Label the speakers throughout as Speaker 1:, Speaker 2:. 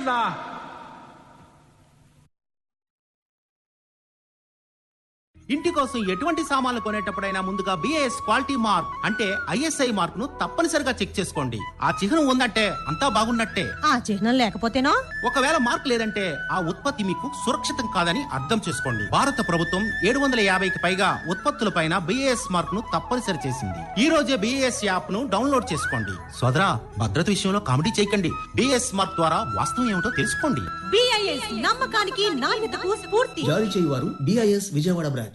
Speaker 1: వెళ్దా
Speaker 2: ఇంటి కోసం ఎటువంటి సామాన్లు కొనేటప్పుడైనా ముందుగా బిఏఎస్ క్వాలిటీ మార్క్ అంటే ఐఎస్ఐ మార్క్ ను తప్పనిసరిగా చెక్ చేసుకోండి ఆ చిహ్నం ఉందంటే అంతా బాగున్నట్టే
Speaker 3: ఆ చిహ్నం లేకపోతేనో
Speaker 2: ఒకవేళ మార్క్ లేదంటే ఆ ఉత్పత్తి మీకు సురక్షితం కాదని అర్థం చేసుకోండి భారత ప్రభుత్వం ఏడు వందల యాభైకి పైగా ఉత్పత్తులపైన బిఏఎస్ మార్క్ ను తప్పనిసరి చేసింది ఈ రోజే బిఏఎస్ యాప్ ను డౌన్లోడ్ చేసుకోండి సోదరా భద్రత విషయంలో కామెడీ చేయకండి బిఏఎస్ మార్క్ ద్వారా వాస్తవం ఏమిటో తెలుసుకోండి
Speaker 3: బిఐఎస్ నమ్మకానికి నాణ్యతకు స్ఫూర్తి
Speaker 4: జారీ చేయువారు డిఐఎస్ విజయవాడ బ్రాంచ్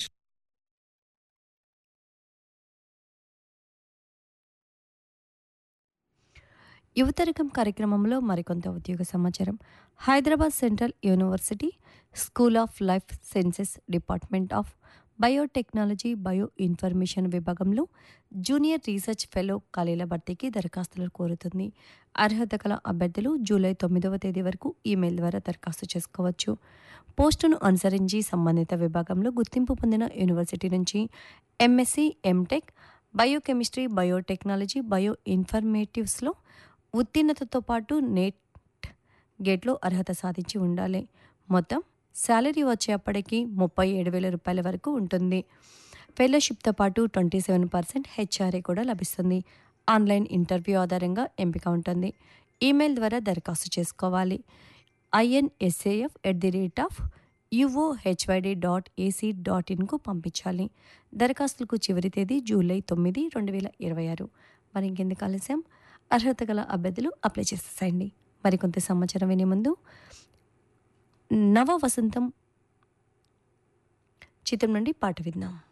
Speaker 5: యువతరకం కార్యక్రమంలో మరికొంత ఉద్యోగ సమాచారం Hyderabad central university school of life sciences department of biotechnology bio information విభాగంలో జూనియర్ రీసెర్చ్ ఫెలో ఖాళీల భర్తీకి దరఖాస్తులు కోరుతుంది అర్హత గల అభ్యర్థులు జూలై తొమ్మిదవ తేదీ వరకు ఈమెయిల్ ద్వారా దరఖాస్తు చేసుకోవచ్చు పోస్టును అనుసరించి సంబంధిత విభాగంలో గుర్తింపు పొందిన యూనివర్సిటీ నుంచి MSc MTech biochemistry biotechnology bio ఇన్ఫర్మేటివ్స్లో ఉత్తీర్ణతతో పాటు నెట్ గేట్లో అర్హత సాధించి ఉండాలి మొత్తం శాలరీ వచ్చేప్పటికి ముప్పై ఏడు వేల రూపాయల వరకు ఉంటుంది ఫెలోషిప్తో పాటు ట్వంటీ సెవెన్ పర్సెంట్ హెచ్ఆర్ఏ కూడా లభిస్తుంది ఆన్లైన్ ఇంటర్వ్యూ ఆధారంగా ఎంపిక ఉంటుంది ఈమెయిల్ ద్వారా దరఖాస్తు చేసుకోవాలి INSAF at the rate of UOHYD dot AC dot ఇన్కు పంపించాలి దరఖాస్తులకు చివరి తేదీ జూలై తొమ్మిది రెండు వేల ఇరవై ఆరు మరి ఇంకెందుకు ఆలస్యం అర్హత గల అభ్యర్థులు అప్లై చేసేసేయండి మరికొంత సమాచారం వినే ముందు నవ వసంతం చిత్రం నుండి పాట విందాం